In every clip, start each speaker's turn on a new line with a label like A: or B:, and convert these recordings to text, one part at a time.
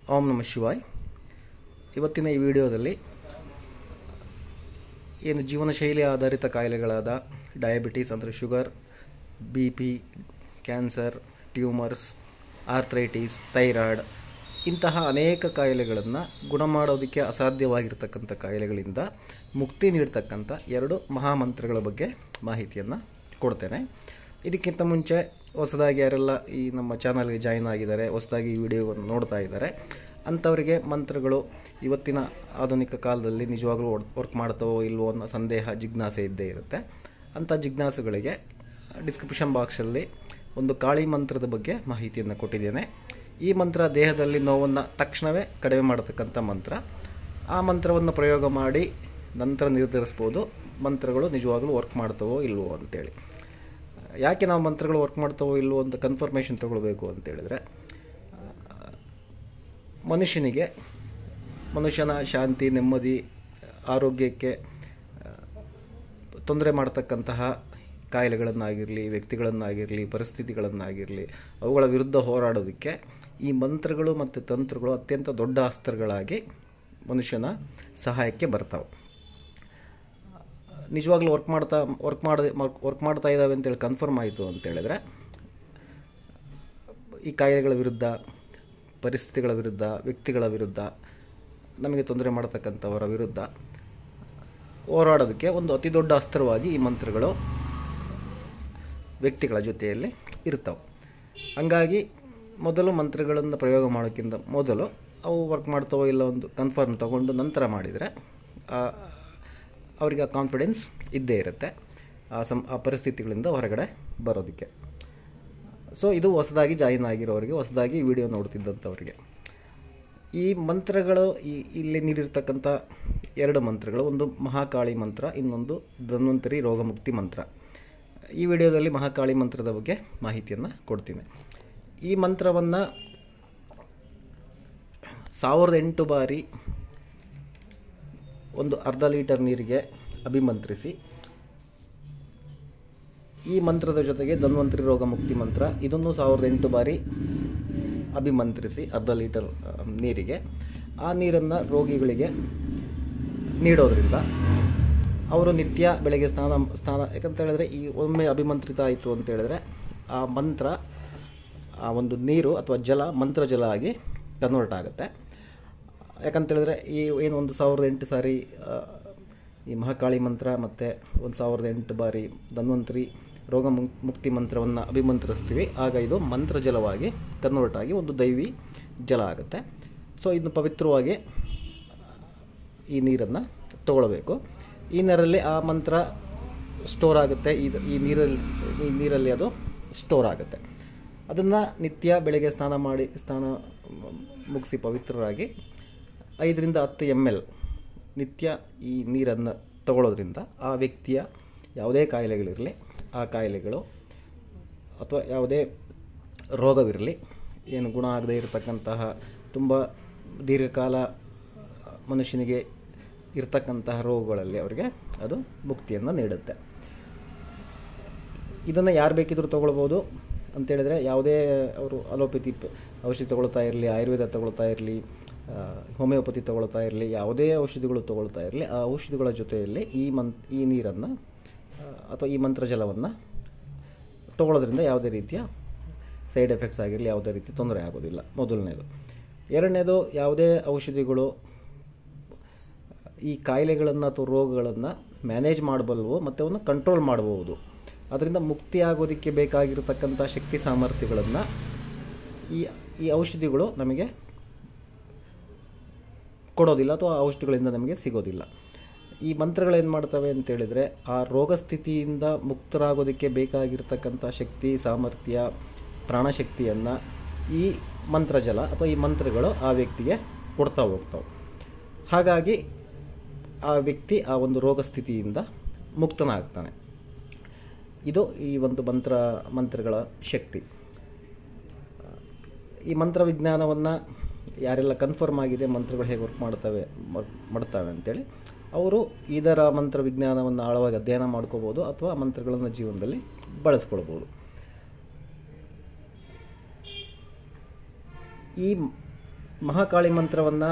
A: ಓಂ ನಮ ಶಿವಾಯ್ ಇವತ್ತಿನ ಈ ವಿಡಿಯೋದಲ್ಲಿ ಏನು ಜೀವನ ಶೈಲಿ ಆಧಾರಿತ ಕಾಯಿಲೆಗಳಾದ ಡಯಾಬಿಟೀಸ್ ಅಂದರೆ sugar B P cancer tumours arthritis thyroid ಇಂತಹ ಅನೇಕ ಕಾಯಿಲೆಗಳನ್ನು ಗುಣ ಮಾಡೋದಕ್ಕೆ ಅಸಾಧ್ಯವಾಗಿರ್ತಕ್ಕಂಥ ಕಾಯಿಲೆಗಳಿಂದ ಮುಕ್ತಿ ನೀಡ್ತಕ್ಕಂಥ ಎರಡು ಮಹಾಮಂತ್ರಗಳ ಬಗ್ಗೆ ಮಾಹಿತಿಯನ್ನು ಕೊಡ್ತೇನೆ ಇದಕ್ಕಿಂತ ಮುಂಚೆ ಹೊಸದಾಗಿ ಯಾರೆಲ್ಲ ಈ ನಮ್ಮ ಚಾನಲ್ಗೆ ಜಾಯಿನ್ ಆಗಿದ್ದಾರೆ ಹೊಸದಾಗಿ ಈ ವಿಡಿಯೋವನ್ನು ನೋಡ್ತಾ ಇದ್ದಾರೆ ಅಂಥವರಿಗೆ ಮಂತ್ರಗಳು ಇವತ್ತಿನ ಆಧುನಿಕ ಕಾಲದಲ್ಲಿ ನಿಜವಾಗ್ಲೂ ವರ್ಕ್ ಮಾಡ್ತಾವೋ ಇಲ್ವೋ ಅನ್ನೋ ಸಂದೇಹ ಜಿಜ್ಞಾಸೆ ಇದ್ದೇ ಇರುತ್ತೆ ಅಂಥ ಜಿಜ್ಞಾಸುಗಳಿಗೆ ಡಿಸ್ಕ್ರಿಪ್ಷನ್ ಬಾಕ್ಸಲ್ಲಿ ಒಂದು ಕಾಳಿ ಮಂತ್ರದ ಬಗ್ಗೆ ಮಾಹಿತಿಯನ್ನು ಕೊಟ್ಟಿದ್ದೇನೆ ಈ ಮಂತ್ರ ದೇಹದಲ್ಲಿ ನೋವನ್ನು ತಕ್ಷಣವೇ ಕಡಿಮೆ ಮಾಡತಕ್ಕಂಥ ಮಂತ್ರ ಆ ಮಂತ್ರವನ್ನು ಪ್ರಯೋಗ ಮಾಡಿ ನಂತರ ನಿರ್ಧರಿಸ್ಬೋದು ಮಂತ್ರಗಳು ನಿಜವಾಗ್ಲೂ ವರ್ಕ್ ಮಾಡ್ತವೋ ಇಲ್ವೋ ಅಂತೇಳಿ ಯಾಕೆ ನಾವು ಮಂತ್ರಗಳು ವರ್ಕ್ ಮಾಡ್ತಾವೋ ಇಲ್ವೋ ಅಂತ ಕನ್ಫರ್ಮೇಷನ್ ತಗೊಳ್ಬೇಕು ಅಂತೇಳಿದರೆ ಮನುಷ್ಯನಿಗೆ ಮನುಷ್ಯನ ಶಾಂತಿ ನೆಮ್ಮದಿ ಆರೋಗ್ಯಕ್ಕೆ ತೊಂದರೆ ಮಾಡ್ತಕ್ಕಂತಹ ಕಾಯಿಲೆಗಳನ್ನಾಗಿರಲಿ ವ್ಯಕ್ತಿಗಳನ್ನಾಗಿರಲಿ ಪರಿಸ್ಥಿತಿಗಳನ್ನಾಗಿರಲಿ ಅವುಗಳ ವಿರುದ್ಧ ಹೋರಾಡೋದಕ್ಕೆ ಈ ಮಂತ್ರಗಳು ಮತ್ತು ತಂತ್ರಗಳು ಅತ್ಯಂತ ದೊಡ್ಡ ಅಸ್ತ್ರಗಳಾಗಿ ಮನುಷ್ಯನ ಸಹಾಯಕ್ಕೆ ಬರ್ತಾವೆ ನಿಜವಾಗ್ಲೂ ವರ್ಕ್ ಮಾಡ್ತಾ ವರ್ಕ್ ಮಾಡ ವರ್ಕ್ ಮಾಡ್ತಾ ಇದ್ದಾವೆ ಅಂತೇಳಿ ಕನ್ಫರ್ಮ್ ಆಯಿತು ಅಂತೇಳಿದ್ರೆ ಈ ಕಾಯಿಲೆಗಳ ವಿರುದ್ಧ ಪರಿಸ್ಥಿತಿಗಳ ವಿರುದ್ಧ ವ್ಯಕ್ತಿಗಳ ವಿರುದ್ಧ ನಮಗೆ ತೊಂದರೆ ಮಾಡತಕ್ಕಂಥವರ ವಿರುದ್ಧ ಹೋರಾಡೋದಕ್ಕೆ ಒಂದು ಅತಿ ದೊಡ್ಡ ಅಸ್ತ್ರವಾಗಿ ಈ ಮಂತ್ರಗಳು ವ್ಯಕ್ತಿಗಳ ಜೊತೆಯಲ್ಲಿ ಇರ್ತವೆ ಹಂಗಾಗಿ ಮೊದಲು ಮಂತ್ರಗಳನ್ನು ಪ್ರಯೋಗ ಮಾಡೋಕ್ಕಿಂತ ಮೊದಲು ಅವು ವರ್ಕ್ ಮಾಡ್ತಾವೋ ಇಲ್ಲ ಒಂದು ಕನ್ಫರ್ಮ್ ತಗೊಂಡು ನಂತರ ಮಾಡಿದರೆ ಅವರಿಗೆ ಆ ಕಾನ್ಫಿಡೆನ್ಸ್ ಇದ್ದೇ ಇರುತ್ತೆ ಆ ಸಂ ಆ ಪರಿಸ್ಥಿತಿಗಳಿಂದ ಹೊರಗಡೆ ಬರೋದಕ್ಕೆ ಸೊ ಇದು ಹೊಸದಾಗಿ ಜಾಯಿನ್ ಆಗಿರೋರಿಗೆ ಹೊಸದಾಗಿ ವಿಡಿಯೋ ನೋಡ್ತಿದ್ದಂಥವ್ರಿಗೆ ಈ ಮಂತ್ರಗಳು ಈ ಇಲ್ಲಿ ನೀಡಿರ್ತಕ್ಕಂಥ ಎರಡು ಮಂತ್ರಗಳು ಒಂದು ಮಹಾಕಾಳಿ ಮಂತ್ರ ಇನ್ನೊಂದು ಧನ್ವಂತರಿ ರೋಗಮುಕ್ತಿ ಮಂತ್ರ ಈ ವಿಡಿಯೋದಲ್ಲಿ ಮಹಾಕಾಳಿ ಮಂತ್ರದ ಬಗ್ಗೆ ಮಾಹಿತಿಯನ್ನು ಕೊಡ್ತೀನಿ ಈ ಮಂತ್ರವನ್ನು ಸಾವಿರದ ಎಂಟು ಬಾರಿ ಒಂದು ಅರ್ಧ ಲೀಟರ್ ನೀರಿಗೆ ಅಭಿಮಂತ್ರಿಸಿ ಈ ಮಂತ್ರದ ಜೊತೆಗೆ ಧನ್ವಂತರಿ ರೋಗ ಮುಕ್ತಿ ಮಂತ್ರ ಇದನ್ನು ಸಾವಿರದ ಎಂಟು ಬಾರಿ ಅಭಿಮಂತ್ರಿಸಿ ಅರ್ಧ ಲೀಟರ್ ನೀರಿಗೆ ಆ ನೀರನ್ನು ರೋಗಿಗಳಿಗೆ ನೀಡೋದ್ರಿಂದ ಅವರು ನಿತ್ಯ ಬೆಳಗ್ಗೆ ಸ್ನಾನ ಸ್ನಾನ ಯಾಕಂತ ಹೇಳಿದ್ರೆ ಈ ಒಮ್ಮೆ ಅಭಿಮಂತ್ರಿತ ಆಯಿತು ಅಂತ ಹೇಳಿದ್ರೆ ಆ ಮಂತ್ರ ಆ ಒಂದು ನೀರು ಅಥವಾ ಜಲ ಮಂತ್ರ ಜಲ ಆಗಿ ಕನ್ವರ್ಟ್ ಆಗುತ್ತೆ ಯಾಕಂತ ಹೇಳಿದ್ರೆ ಈ ಏನು ಒಂದು ಸಾವಿರದ ಎಂಟು ಸಾರಿ ಈ ಮಹಾಕಾಳಿ ಮಂತ್ರ ಮತ್ತು ಒಂದು ಸಾವಿರದ ಎಂಟು ಬಾರಿ ಧನ್ವಂತರಿ ರೋಗ ಮುಕ್ತಿ ಮಂತ್ರವನ್ನು ಅಭಿಮಂತ್ರಿಸ್ತೀವಿ ಆಗ ಇದು ಮಂತ್ರ ಜಲವಾಗಿ ಕನ್ವರ್ಟ್ ಆಗಿ ಒಂದು ದೈವಿ ಜಲ ಆಗುತ್ತೆ ಸೊ ಇದನ್ನು ಪವಿತ್ರವಾಗಿ ಈ ನೀರನ್ನು ತಗೊಳ್ಬೇಕು ಈ ನೀರಲ್ಲಿ ಆ ಮಂತ್ರ ಸ್ಟೋರ್ ಆಗುತ್ತೆ ಇದು ಈ ನೀರಲ್ಲಿ ಈ ನೀರಲ್ಲಿ ಅದು ಸ್ಟೋರ್ ಆಗುತ್ತೆ ಅದನ್ನು ನಿತ್ಯ ಬೆಳಗ್ಗೆ ಸ್ನಾನ ಮಾಡಿ ಸ್ನಾನ ಮುಗಿಸಿ ಪವಿತ್ರರಾಗಿ ಐದರಿಂದ ಹತ್ತು ಎಮ್ ಎಲ್ ನಿತ್ಯ ಈ ನೀರನ್ನು ತಗೊಳ್ಳೋದ್ರಿಂದ ಆ ವ್ಯಕ್ತಿಯ ಯಾವುದೇ ಕಾಯಿಲೆಗಳಿರಲಿ ಆ ಕಾಯಿಲೆಗಳು ಅಥವಾ ಯಾವುದೇ ರೋಗವಿರಲಿ ಏನು ಗುಣ ಆಗದೇ ಇರತಕ್ಕಂತಹ ತುಂಬ ದೀರ್ಘಕಾಲ ಮನುಷ್ಯನಿಗೆ ಇರ್ತಕ್ಕಂತಹ ರೋಗಗಳಲ್ಲಿ ಅವರಿಗೆ ಅದು ಮುಕ್ತಿಯನ್ನು ನೀಡುತ್ತೆ ಇದನ್ನು ಯಾರು ಬೇಕಿದ್ರೂ ತೊಗೊಳ್ಬೋದು ಅಂತೇಳಿದರೆ ಯಾವುದೇ ಅವರು ಅಲೋಪತಿ ಔಷಧಿ ತಗೊಳ್ತಾ ಇರಲಿ ಆಯುರ್ವೇದ ತಗೊಳ್ತಾ ಇರಲಿ ಹೋಮಿಯೋಪತಿ ತಗೊಳ್ತಾ ಇರಲಿ ಯಾವುದೇ ಔಷಧಿಗಳು ತಗೊಳ್ತಾ ಇರಲಿ ಆ ಔಷಧಿಗಳ ಜೊತೆಯಲ್ಲಿ ಈ ಮನ್ ಈ ನೀರನ್ನು ಅಥವಾ ಈ ಮಂತ್ರಜಲವನ್ನು ತಗೊಳ್ಳೋದ್ರಿಂದ ಯಾವುದೇ ರೀತಿಯ ಸೈಡ್ ಎಫೆಕ್ಟ್ಸ್ ಆಗಿರಲಿ ಯಾವುದೇ ರೀತಿ ತೊಂದರೆ ಆಗೋದಿಲ್ಲ ಮೊದಲನೇದು ಎರಡನೇದು ಯಾವುದೇ ಔಷಧಿಗಳು ಈ ಕಾಯಿಲೆಗಳನ್ನು ಅಥವಾ ರೋಗಗಳನ್ನು ಮ್ಯಾನೇಜ್ ಮಾಡಬಲ್ಲವು ಮತ್ತು ಅವನ್ನು ಕಂಟ್ರೋಲ್ ಮಾಡಬಹುದು ಅದರಿಂದ ಮುಕ್ತಿ ಆಗೋದಕ್ಕೆ ಬೇಕಾಗಿರತಕ್ಕಂಥ ಶಕ್ತಿ ಸಾಮರ್ಥ್ಯಗಳನ್ನು ಈ ಈ ಔಷಧಿಗಳು ನಮಗೆ ಕೊಡೋದಿಲ್ಲ ಅಥವಾ ಔಷಧಿಗಳಿಂದ ನಮಗೆ ಸಿಗೋದಿಲ್ಲ ಈ ಮಂತ್ರಗಳೇನು ಮಾಡ್ತವೆ ಅಂತೇಳಿದರೆ ಆ ರೋಗ ಸ್ಥಿತಿಯಿಂದ ಮುಕ್ತರಾಗೋದಕ್ಕೆ ಬೇಕಾಗಿರ್ತಕ್ಕಂಥ ಶಕ್ತಿ ಸಾಮರ್ಥ್ಯ ಪ್ರಾಣಶಕ್ತಿಯನ್ನು ಈ ಮಂತ್ರಜಲ ಅಥವಾ ಈ ಮಂತ್ರಗಳು ಆ ವ್ಯಕ್ತಿಗೆ ಕೊಡ್ತಾ ಹೋಗ್ತಾವೆ ಹಾಗಾಗಿ ಆ ವ್ಯಕ್ತಿ ಆ ಒಂದು ರೋಗ ಸ್ಥಿತಿಯಿಂದ ಮುಕ್ತನಾಗ್ತಾನೆ ಇದು ಈ ಒಂದು ಮಂತ್ರ ಮಂತ್ರಗಳ ಶಕ್ತಿ ಈ ಮಂತ್ರ ವಿಜ್ಞಾನವನ್ನು ಯಾರೆಲ್ಲ ಕನ್ಫರ್ಮ್ ಆಗಿದೆ ಮಂತ್ರಗಳು ಹೇಗೆ ವರ್ಕ್ ಮಾಡ್ತವೆ ಮಾಡ್ತವೆ ಅಂತೇಳಿ ಅವರು ಇದರ ಮಂತ್ರ ವಿಜ್ಞಾನವನ್ನು ಆಳವಾಗಿ ಅಧ್ಯಯನ ಮಾಡ್ಕೋಬೋದು ಅಥವಾ ಮಂತ್ರಗಳನ್ನು ಜೀವನದಲ್ಲಿ ಬಳಸ್ಕೊಳ್ಬೋದು ಈ ಮಹಾಕಾಳಿ ಮಂತ್ರವನ್ನು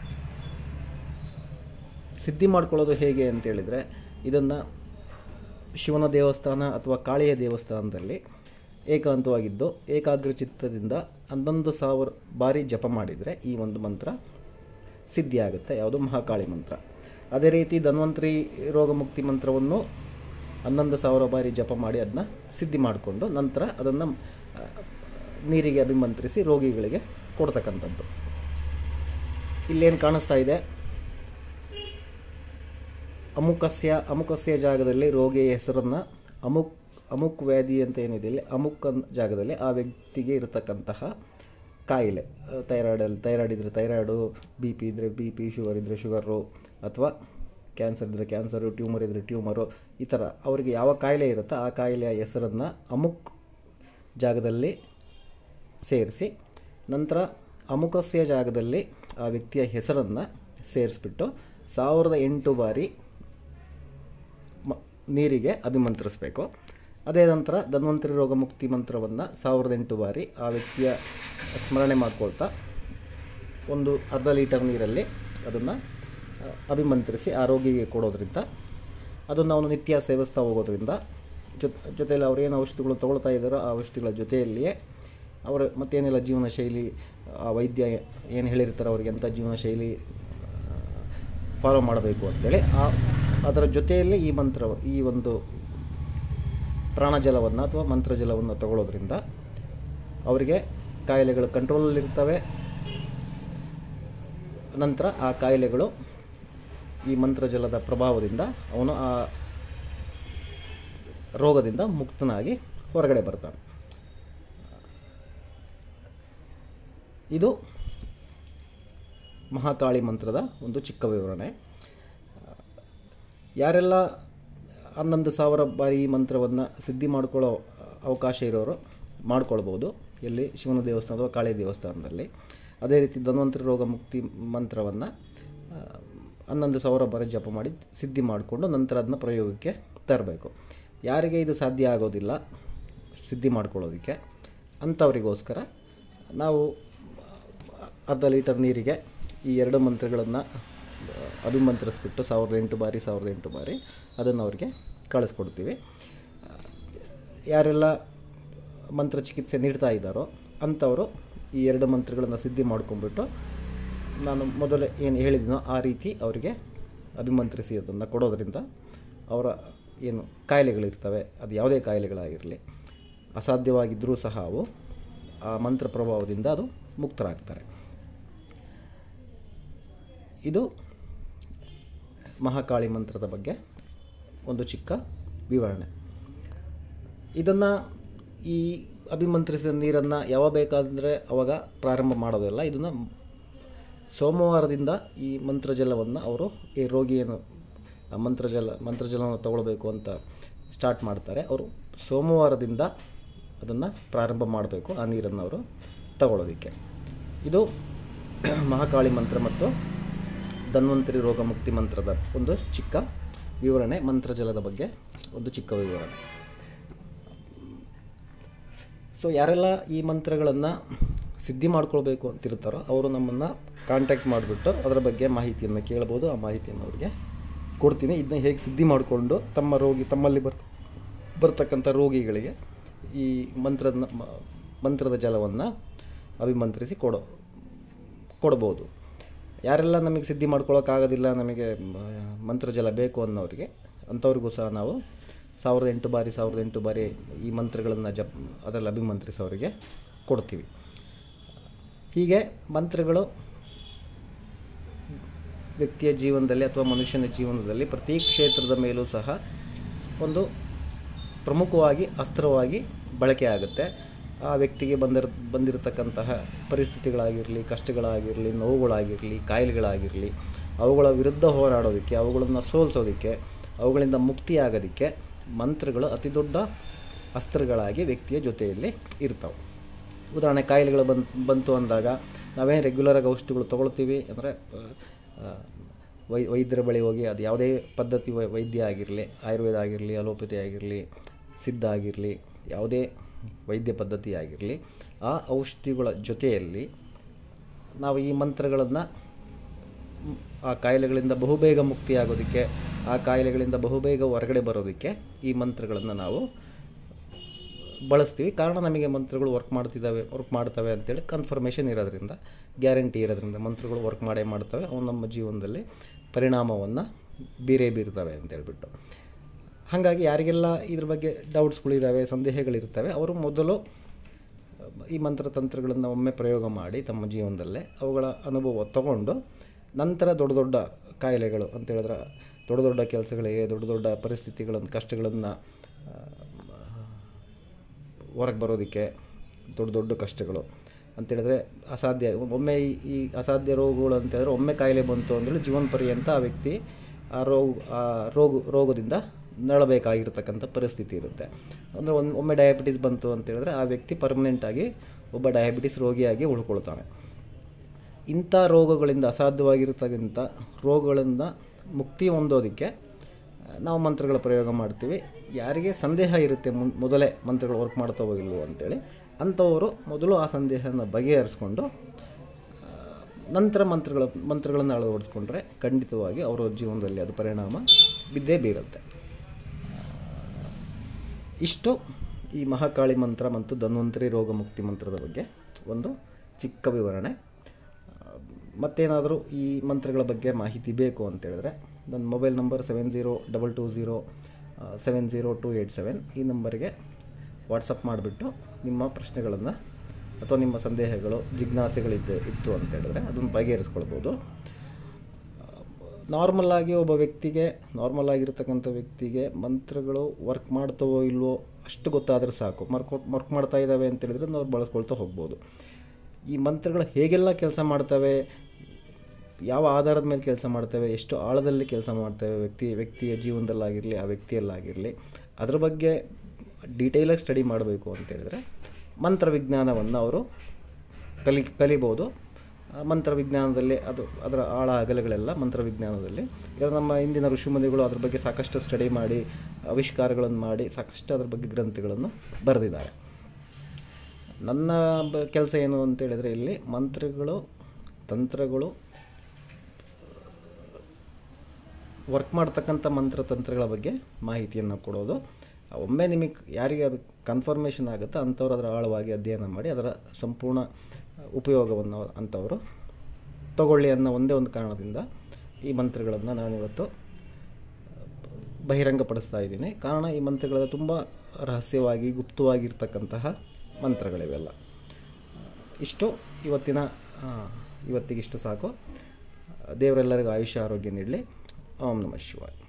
A: ಸಿದ್ಧಿ ಮಾಡ್ಕೊಳ್ಳೋದು ಹೇಗೆ ಅಂತೇಳಿದರೆ ಇದನ್ನು ಶಿವನ ದೇವಸ್ಥಾನ ಅಥವಾ ಕಾಳಿಯ ದೇವಸ್ಥಾನದಲ್ಲಿ ಏಕಾಂತವಾಗಿದ್ದು ಏಕಾಗ್ರ ಚಿತ್ತದಿಂದ ಹನ್ನೊಂದು ಸಾವಿರ ಬಾರಿ ಜಪ ಮಾಡಿದರೆ ಈ ಒಂದು ಮಂತ್ರ ಸಿದ್ಧಿಯಾಗುತ್ತೆ ಯಾವುದು ಮಹಾಕಾಳಿ ಮಂತ್ರ ಅದೇ ರೀತಿ ಧನ್ವಂತರಿ ರೋಗ ಮುಕ್ತಿ ಮಂತ್ರವನ್ನು ಹನ್ನೊಂದು ಸಾವಿರ ಬಾರಿ ಜಪ ಮಾಡಿ ಅದನ್ನ ಸಿದ್ಧಿ ಮಾಡಿಕೊಂಡು ನಂತರ ಅದನ್ನು ನೀರಿಗೆ ಅಭಿಮಂತ್ರಿಸಿ ರೋಗಿಗಳಿಗೆ ಕೊಡ್ತಕ್ಕಂಥದ್ದು ಇಲ್ಲೇನು ಕಾಣಿಸ್ತಾ ಇದೆ ಅಮುಕಸ್ಯ ಅಮುಕಸ್ಯ ಜಾಗದಲ್ಲಿ ರೋಗಿಯ ಹೆಸರನ್ನು ಅಮುಕ್ ಅಮುಕ್ ವ್ಯಾಧಿ ಅಂತ ಏನಿದೆ ಇಲ್ಲಿ ಅಮುಕ್ ಅನ್ ಜಾಗದಲ್ಲಿ ಆ ವ್ಯಕ್ತಿಗೆ ಇರತಕ್ಕಂತಹ ಕಾಯಿಲೆ ಥೈರಾಯ್ಡಲ್ಲಿ ಥೈರಾಯ್ಡ್ ಇದ್ದರೆ ಥೈರಾಯ್ಡು ಬಿ ಪಿ ಇದ್ದರೆ ಬಿ ಪಿ ಶುಗರ್ ಇದ್ದರೆ ಶುಗರು ಅಥವಾ ಕ್ಯಾನ್ಸರ್ ಇದ್ದರೆ ಕ್ಯಾನ್ಸರು ಟ್ಯೂಮರ್ ಇದ್ದರೆ ಟ್ಯೂಮರು ಈ ಥರ ಅವರಿಗೆ ಯಾವ ಕಾಯಿಲೆ ಇರುತ್ತೋ ಆ ಕಾಯಿಲೆಯ ಹೆಸರನ್ನು ಅಮುಕ್ ಜಾಗದಲ್ಲಿ ಸೇರಿಸಿ ನಂತರ ಅಮುಕಸ್ಯ ಜಾಗದಲ್ಲಿ ಆ ವ್ಯಕ್ತಿಯ ಹೆಸರನ್ನು ಸೇರಿಸ್ಬಿಟ್ಟು ಸಾವಿರದ ಎಂಟು ಬಾರಿ ಮ ನೀರಿಗೆ ಅಭಿಮಂತ್ರಿಸಬೇಕು ಅದೇ ನಂತರ ಧನ್ವಂತರಿ ರೋಗ ಮುಕ್ತಿ ಮಂತ್ರವನ್ನು ಸಾವಿರದ ಎಂಟು ಬಾರಿ ಆ ವ್ಯಕ್ತಿಯ ಸ್ಮರಣೆ ಮಾಡ್ಕೊಳ್ತಾ ಒಂದು ಅರ್ಧ ಲೀಟರ್ ನೀರಲ್ಲಿ ಅದನ್ನು ಅಭಿಮಂತ್ರಿಸಿ ಆ ರೋಗಿಗೆ ಕೊಡೋದ್ರಿಂದ ಅದನ್ನು ಅವನು ನಿತ್ಯ ಸೇವಿಸ್ತಾ ಹೋಗೋದ್ರಿಂದ ಜೊತೆ ಜೊತೆಯಲ್ಲಿ ಅವ್ರು ಏನು ಔಷಧಿಗಳು ತೊಗೊಳ್ತಾ ಇದ್ದಾರೋ ಆ ಔಷಧಿಗಳ ಜೊತೆಯಲ್ಲಿಯೇ ಅವರ ಮತ್ತೇನೆಲ್ಲ ಜೀವನ ಶೈಲಿ ಆ ವೈದ್ಯ ಏನು ಹೇಳಿರ್ತಾರೆ ಅವರಿಗೆ ಅಂಥ ಜೀವನ ಶೈಲಿ ಫಾಲೋ ಮಾಡಬೇಕು ಅಂತೇಳಿ ಆ ಅದರ ಜೊತೆಯಲ್ಲಿ ಈ ಮಂತ್ರ ಈ ಒಂದು ಪ್ರಾಣಜಲವನ್ನು ಅಥವಾ ಮಂತ್ರಜಲವನ್ನು ತಗೊಳ್ಳೋದ್ರಿಂದ ಅವರಿಗೆ ಕಾಯಿಲೆಗಳು ಕಂಟ್ರೋಲಲ್ಲಿರ್ತವೆ ನಂತರ ಆ ಕಾಯಿಲೆಗಳು ಈ ಮಂತ್ರಜಲದ ಪ್ರಭಾವದಿಂದ ಅವನು ಆ ರೋಗದಿಂದ ಮುಕ್ತನಾಗಿ ಹೊರಗಡೆ ಬರ್ತಾನೆ ಇದು ಮಹಾಕಾಳಿ ಮಂತ್ರದ ಒಂದು ಚಿಕ್ಕ ವಿವರಣೆ ಯಾರೆಲ್ಲ ಹನ್ನೊಂದು ಸಾವಿರ ಬಾರಿ ಈ ಮಂತ್ರವನ್ನು ಸಿದ್ಧಿ ಮಾಡ್ಕೊಳ್ಳೋ ಅವಕಾಶ ಇರೋರು ಮಾಡ್ಕೊಳ್ಬೋದು ಎಲ್ಲಿ ಶಿವನ ದೇವಸ್ಥಾನ ಅಥವಾ ಕಾಳಿ ದೇವಸ್ಥಾನದಲ್ಲಿ ಅದೇ ರೀತಿ ಧನ್ವಂತರಿ ರೋಗ ಮುಕ್ತಿ ಮಂತ್ರವನ್ನು ಹನ್ನೊಂದು ಸಾವಿರ ಬಾರಿ ಜಪ ಮಾಡಿ ಸಿದ್ಧಿ ಮಾಡಿಕೊಂಡು ನಂತರ ಅದನ್ನ ಪ್ರಯೋಗಕ್ಕೆ ತರಬೇಕು ಯಾರಿಗೆ ಇದು ಸಾಧ್ಯ ಆಗೋದಿಲ್ಲ ಸಿದ್ಧಿ ಮಾಡ್ಕೊಳ್ಳೋದಕ್ಕೆ ಅಂಥವರಿಗೋಸ್ಕರ ನಾವು ಅರ್ಧ ಲೀಟರ್ ನೀರಿಗೆ ಈ ಎರಡು ಮಂತ್ರಗಳನ್ನು ಅಭಿಮಂತ್ರಿಸ್ಬಿಟ್ಟು ಸಾವಿರದ ಎಂಟು ಬಾರಿ ಸಾವಿರದ ಎಂಟು ಬಾರಿ ಅದನ್ನು ಅವರಿಗೆ ಕಳಿಸ್ಕೊಡ್ತೀವಿ ಯಾರೆಲ್ಲ ಮಂತ್ರ ಚಿಕಿತ್ಸೆ ನೀಡ್ತಾ ಇದ್ದಾರೋ ಅಂಥವರು ಈ ಎರಡು ಮಂತ್ರಗಳನ್ನು ಸಿದ್ಧಿ ಮಾಡ್ಕೊಂಡ್ಬಿಟ್ಟು ನಾನು ಮೊದಲೇ ಏನು ಹೇಳಿದ್ದೀನೋ ಆ ರೀತಿ ಅವರಿಗೆ ಅಭಿಮಂತ್ರಿಸಿ ಅದನ್ನು ಕೊಡೋದ್ರಿಂದ ಅವರ ಏನು ಕಾಯಿಲೆಗಳಿರ್ತವೆ ಅದು ಯಾವುದೇ ಕಾಯಿಲೆಗಳಾಗಿರಲಿ ಅಸಾಧ್ಯವಾಗಿದ್ದರೂ ಸಹ ಅವು ಆ ಮಂತ್ರ ಪ್ರಭಾವದಿಂದ ಅದು ಮುಕ್ತರಾಗ್ತಾರೆ ಇದು ಮಹಾಕಾಳಿ ಮಂತ್ರದ ಬಗ್ಗೆ ಒಂದು ಚಿಕ್ಕ ವಿವರಣೆ ಇದನ್ನು ಈ ಅಭಿಮಂತ್ರಿಸಿದ ನೀರನ್ನು ಯಾವಾಗ ಬೇಕಾದರೆ ಅವಾಗ ಪ್ರಾರಂಭ ಮಾಡೋದಿಲ್ಲ ಇದನ್ನು ಸೋಮವಾರದಿಂದ ಈ ಮಂತ್ರಜಲವನ್ನು ಅವರು ಈ ರೋಗಿ ಏನು ಆ ಮಂತ್ರಜಲ ಮಂತ್ರಜಲವನ್ನು ತಗೊಳ್ಬೇಕು ಅಂತ ಸ್ಟಾರ್ಟ್ ಮಾಡ್ತಾರೆ ಅವರು ಸೋಮವಾರದಿಂದ ಅದನ್ನು ಪ್ರಾರಂಭ ಮಾಡಬೇಕು ಆ ನೀರನ್ನು ಅವರು ತಗೊಳ್ಳೋದಕ್ಕೆ ಇದು ಮಹಾಕಾಳಿ ಮಂತ್ರ ಮತ್ತು ಧನ್ವಂತರಿ ರೋಗ ಮುಕ್ತಿ ಮಂತ್ರದ ಒಂದು ಚಿಕ್ಕ ವಿವರಣೆ ಮಂತ್ರಜಲದ ಬಗ್ಗೆ ಒಂದು ಚಿಕ್ಕ ವಿವರಣೆ ಸೊ ಯಾರೆಲ್ಲ ಈ ಮಂತ್ರಗಳನ್ನು ಸಿದ್ಧಿ ಮಾಡ್ಕೊಳ್ಬೇಕು ಅಂತಿರ್ತಾರೋ ಅವರು ನಮ್ಮನ್ನು ಕಾಂಟ್ಯಾಕ್ಟ್ ಮಾಡಿಬಿಟ್ಟು ಅದರ ಬಗ್ಗೆ ಮಾಹಿತಿಯನ್ನು ಕೇಳ್ಬೋದು ಆ ಮಾಹಿತಿಯನ್ನು ಅವರಿಗೆ ಕೊಡ್ತೀನಿ ಇದನ್ನ ಹೇಗೆ ಸಿದ್ಧಿ ಮಾಡಿಕೊಂಡು ತಮ್ಮ ರೋಗಿ ತಮ್ಮಲ್ಲಿ ಬರ್ ಬರ್ತಕ್ಕಂಥ ರೋಗಿಗಳಿಗೆ ಈ ಮಂತ್ರದ ಮಂತ್ರದ ಜಲವನ್ನು ಅಭಿಮಂತ್ರಿಸಿ ಕೊಡೋ ಕೊಡ್ಬೋದು ಯಾರೆಲ್ಲ ನಮಗೆ ಸಿದ್ಧಿ ಮಾಡ್ಕೊಳ್ಳೋಕ್ಕಾಗೋದಿಲ್ಲ ನಮಗೆ ಮಂತ್ರಜಲ ಬೇಕು ಅನ್ನೋರಿಗೆ ಅಂಥವ್ರಿಗೂ ಸಹ ನಾವು ಸಾವಿರದ ಎಂಟು ಬಾರಿ ಸಾವಿರದ ಎಂಟು ಬಾರಿ ಈ ಮಂತ್ರಗಳನ್ನು ಜಪ್ ಅದರಲ್ಲಿ ಅಭಿಮಂತ್ರಿಸೋರಿಗೆ ಕೊಡ್ತೀವಿ ಹೀಗೆ ಮಂತ್ರಗಳು ವ್ಯಕ್ತಿಯ ಜೀವನದಲ್ಲಿ ಅಥವಾ ಮನುಷ್ಯನ ಜೀವನದಲ್ಲಿ ಪ್ರತಿ ಕ್ಷೇತ್ರದ ಮೇಲೂ ಸಹ ಒಂದು ಪ್ರಮುಖವಾಗಿ ಅಸ್ತ್ರವಾಗಿ ಬಳಕೆ ಆಗುತ್ತೆ ಆ ವ್ಯಕ್ತಿಗೆ ಬಂದಿರ ಬಂದಿರತಕ್ಕಂತಹ ಪರಿಸ್ಥಿತಿಗಳಾಗಿರಲಿ ಕಷ್ಟಗಳಾಗಿರಲಿ ನೋವುಗಳಾಗಿರಲಿ ಕಾಯಿಲೆಗಳಾಗಿರಲಿ ಅವುಗಳ ವಿರುದ್ಧ ಹೋರಾಡೋದಕ್ಕೆ ಅವುಗಳನ್ನು ಸೋಲಿಸೋದಕ್ಕೆ ಅವುಗಳಿಂದ ಮುಕ್ತಿಯಾಗೋದಕ್ಕೆ ಮಂತ್ರಗಳು ಅತಿ ದೊಡ್ಡ ಅಸ್ತ್ರಗಳಾಗಿ ವ್ಯಕ್ತಿಯ ಜೊತೆಯಲ್ಲಿ ಇರ್ತವೆ ಉದಾಹರಣೆ ಕಾಯಿಲೆಗಳು ಬಂದು ಬಂತು ಅಂದಾಗ ನಾವೇನು ರೆಗ್ಯುಲರಾಗಿ ಔಷಧಿಗಳು ತೊಗೊಳ್ತೀವಿ ಅಂದರೆ ವೈ ವೈದ್ಯರ ಬಳಿ ಹೋಗಿ ಅದು ಯಾವುದೇ ಪದ್ಧತಿ ವೈ ವೈದ್ಯ ಆಗಿರಲಿ ಆಯುರ್ವೇದ ಆಗಿರಲಿ ಅಲೋಪತಿ ಆಗಿರಲಿ ಸಿದ್ಧ ಆಗಿರಲಿ ಯಾವುದೇ ವೈದ್ಯ ಪದ್ಧತಿ ಆಗಿರಲಿ ಆ ಔಷಧಿಗಳ ಜೊತೆಯಲ್ಲಿ ನಾವು ಈ ಮಂತ್ರಗಳನ್ನು ಆ ಕಾಯಿಲೆಗಳಿಂದ ಬಹುಬೇಗ ಮುಕ್ತಿಯಾಗೋದಕ್ಕೆ ಆ ಕಾಯಿಲೆಗಳಿಂದ ಬಹುಬೇಗ ಹೊರಗಡೆ ಬರೋದಕ್ಕೆ ಈ ಮಂತ್ರಗಳನ್ನು ನಾವು ಬಳಸ್ತೀವಿ ಕಾರಣ ನಮಗೆ ಮಂತ್ರಗಳು ವರ್ಕ್ ಮಾಡ್ತಿದ್ದಾವೆ ವರ್ಕ್ ಮಾಡ್ತವೆ ಅಂತೇಳಿ ಕನ್ಫರ್ಮೇಷನ್ ಇರೋದ್ರಿಂದ ಗ್ಯಾರಂಟಿ ಇರೋದ್ರಿಂದ ಮಂತ್ರಗಳು ವರ್ಕ್ ಮಾಡೇ ಮಾಡ್ತವೆ ಅವು ನಮ್ಮ ಜೀವನದಲ್ಲಿ ಪರಿಣಾಮವನ್ನು ಬೀರೇ ಬೀರ್ತವೆ ಅಂತೇಳ್ಬಿಟ್ಟು ಹಾಗಾಗಿ ಯಾರಿಗೆಲ್ಲ ಇದ್ರ ಬಗ್ಗೆ ಡೌಟ್ಸ್ಗಳಿದ್ದಾವೆ ಸಂದೇಹಗಳಿರ್ತವೆ ಅವರು ಮೊದಲು ಈ ಮಂತ್ರತಂತ್ರಗಳನ್ನು ಒಮ್ಮೆ ಪ್ರಯೋಗ ಮಾಡಿ ತಮ್ಮ ಜೀವನದಲ್ಲೇ ಅವುಗಳ ಅನುಭವ ತಗೊಂಡು ನಂತರ ದೊಡ್ಡ ದೊಡ್ಡ ಕಾಯಿಲೆಗಳು ಅಂತ ಹೇಳಿದ್ರೆ ದೊಡ್ಡ ದೊಡ್ಡ ಕೆಲಸಗಳಿಗೆ ದೊಡ್ಡ ದೊಡ್ಡ ಪರಿಸ್ಥಿತಿಗಳನ್ನು ಕಷ್ಟಗಳನ್ನು ಹೊರಗೆ ಬರೋದಕ್ಕೆ ದೊಡ್ಡ ದೊಡ್ಡ ಕಷ್ಟಗಳು ಅಂತೇಳಿದ್ರೆ ಅಸಾಧ್ಯ ಒಮ್ಮೆ ಈ ಈ ಅಸಾಧ್ಯ ರೋಗಗಳು ಅಂತೇಳಿದ್ರೆ ಒಮ್ಮೆ ಕಾಯಿಲೆ ಬಂತು ಅಂತೇಳಿ ಜೀವನ ಪರ್ಯಂತ ಆ ವ್ಯಕ್ತಿ ಆ ರೋಗ ಆ ರೋಗ ರೋಗದಿಂದ ನರಳಬೇಕಾಗಿರ್ತಕ್ಕಂಥ ಪರಿಸ್ಥಿತಿ ಇರುತ್ತೆ ಅಂದರೆ ಒಂದು ಒಮ್ಮೆ ಡಯಾಬಿಟಿಸ್ ಬಂತು ಅಂತ ಹೇಳಿದ್ರೆ ಆ ವ್ಯಕ್ತಿ ಪರ್ಮನೆಂಟಾಗಿ ಒಬ್ಬ ಡಯಾಬಿಟಿಸ್ ರೋಗಿಯಾಗಿ ಉಳ್ಕೊಳ್ತಾನೆ ಇಂಥ ರೋಗಗಳಿಂದ ಅಸಾಧ್ಯವಾಗಿರ್ತಕ್ಕಂಥ ರೋಗಗಳಿಂದ ಮುಕ್ತಿ ಹೊಂದೋದಕ್ಕೆ ನಾವು ಮಂತ್ರಗಳ ಪ್ರಯೋಗ ಮಾಡ್ತೀವಿ ಯಾರಿಗೆ ಸಂದೇಹ ಇರುತ್ತೆ ಮುನ್ ಮೊದಲೇ ಮಂತ್ರಗಳು ವರ್ಕ್ ಮಾಡ್ತಾವೋ ಇಲ್ವೋ ಅಂತೇಳಿ ಅಂಥವರು ಮೊದಲು ಆ ಸಂದೇಹನ ಬಗೆಹರಿಸ್ಕೊಂಡು ಆ, ನಂತರ ಮಂತ್ರಗಳ ಮಂತ್ರಗಳನ್ನು ಅಳವಡಿಸ್ಕೊಂಡ್ರೆ ಖಂಡಿತವಾಗಿ ಅವರ ಜೀವನದಲ್ಲಿ ಅದು ಪರಿಣಾಮ ಬಿದ್ದೇ ಬೀರುತ್ತೆ ಇಷ್ಟು ಈ ಮಹಾಕಾಳಿ ಮಂತ್ರ ಮತ್ತು ಧನ್ವಂತರಿ ರೋಗ ಮುಕ್ತಿ ಮಂತ್ರದ ಬಗ್ಗೆ ಒಂದು ಚಿಕ್ಕ ವಿವರಣೆ ಆ, ಮತ್ತೇನಾದರೂ ಈ ಮಂತ್ರಗಳ ಬಗ್ಗೆ ಮಾಹಿತಿ ಬೇಕು ಅಂತ ಹೇಳಿದ್ರೆ ನನ್ನ mobile number seven zero double two zero seven zero two eight seven ಈ ನಂಬರಿಗೆ ವಾಟ್ಸಪ್ ಮಾಡಿಬಿಟ್ಟು ನಿಮ್ಮ ಪ್ರಶ್ನೆಗಳನ್ನು ಅಥವಾ ನಿಮ್ಮ ಸಂದೇಹಗಳು ಜಿಜ್ಞಾಸೆಗಳಿದ್ದು ಇತ್ತು ಅಂತ ಹೇಳಿದ್ರೆ ಅದನ್ನು ಬಗೆಹರಿಸ್ಕೊಳ್ಬೋದು ನಾರ್ಮಲ್ ಆಗಿ ಒಬ್ಬ ವ್ಯಕ್ತಿಗೆ ನಾರ್ಮಲ್ ಆಗಿರ್ತಕ್ಕಂಥ ವ್ಯಕ್ತಿಗೆ ಮಂತ್ರಗಳು ವರ್ಕ್ ಮಾಡ್ತವೋ ಇಲ್ವೋ ಅಷ್ಟು ಗೊತ್ತಾದರೆ ಸಾಕು ಮರ್ಕ್ ವರ್ಕ್ ಮಾಡ್ತಾ ಇದ್ದಾವೆ ಅಂತ ಹೇಳಿದ್ರೆ ನಾವು ಬಳಸ್ಕೊಳ್ತಾ ಹೋಗ್ಬೋದು ಈ ಮಂತ್ರಗಳು ಹೇಗೆಲ್ಲ ಕೆಲಸ ಮಾಡ್ತವೆ ಯಾವ ಆಧಾರದ ಮೇಲೆ ಕೆಲಸ ಮಾಡ್ತವೆ ಎಷ್ಟು ಆಳದಲ್ಲಿ ಕೆಲಸ ಮಾಡ್ತವೆ ವ್ಯಕ್ತಿ ವ್ಯಕ್ತಿಯ ಜೀವನದಲ್ಲಾಗಿರಲಿ ಆ ವ್ಯಕ್ತಿಯಲ್ಲಾಗಿರಲಿ ಅದ್ರ ಬಗ್ಗೆ ಡೀಟೇಲಾಗಿ ಸ್ಟಡಿ ಮಾಡಬೇಕು ಅಂತ ಹೇಳಿದ್ರೆ ಮಂತ್ರ ವಿಜ್ಞಾನವನ್ನು ಅವರು ಕಲಿ ಕಲಿಬೋದು ಆ ಮಂತ್ರ ವಿಜ್ಞಾನದಲ್ಲಿ ಅದು ಅದರ ಆಳ ಅಗಲಗಳೆಲ್ಲ ಮಂತ್ರ ವಿಜ್ಞಾನದಲ್ಲಿ ಈಗ ನಮ್ಮ ಇಂದಿನ ಋಷಿಮುನಿಗಳು ಅದ್ರ ಬಗ್ಗೆ ಸಾಕಷ್ಟು ಸ್ಟಡಿ ಮಾಡಿ ಆವಿಷ್ಕಾರಗಳನ್ನು ಮಾಡಿ ಸಾಕಷ್ಟು ಅದ್ರ ಬಗ್ಗೆ ಗ್ರಂಥಗಳನ್ನು ಬರೆದಿದ್ದಾರೆ ನನ್ನ ಬ ಕೆಲಸ ಏನು ಅಂತ ಹೇಳಿದ್ರೆ ಇಲ್ಲಿ ಮಂತ್ರಗಳು ತಂತ್ರಗಳು ವರ್ಕ್ ಮಾಡ್ತಕ್ಕಂಥ ಮಂತ್ರತಂತ್ರಗಳ ಬಗ್ಗೆ ಮಾಹಿತಿಯನ್ನು ಕೊಡೋದು ಒಮ್ಮೆ ನಿಮಗೆ ಯಾರಿಗೆ ಅದು ಕನ್ಫರ್ಮೇಷನ್ ಆಗುತ್ತೋ ಅಂಥವ್ರು ಅದರ ಆಳವಾಗಿ ಅಧ್ಯಯನ ಮಾಡಿ ಅದರ ಸಂಪೂರ್ಣ ಉಪಯೋಗವನ್ನು ಅಂಥವರು ತಗೊಳ್ಳಿ ಅನ್ನೋ ಒಂದೇ ಒಂದು ಕಾರಣದಿಂದ ಈ ಮಂತ್ರಗಳನ್ನು ನಾನಿವತ್ತು ಬಹಿರಂಗಪಡಿಸ್ತಾ ಇದ್ದೀನಿ ಕಾರಣ ಈ ಮಂತ್ರಗಳ ತುಂಬ ರಹಸ್ಯವಾಗಿ ಗುಪ್ತವಾಗಿರ್ತಕ್ಕಂತಹ ಮಂತ್ರಗಳಿವೆಲ್ಲ ಇಷ್ಟು ಇವತ್ತಿನ ಆ, ಇವತ್ತಿಗಿಷ್ಟು ಸಾಕು ದೇವರೆಲ್ಲರಿಗೂ ಆಯುಷ್ಯ ಆರೋಗ್ಯ ನೀಡಲಿ ಓಂ ನಮಃ ಶಿವಾಯ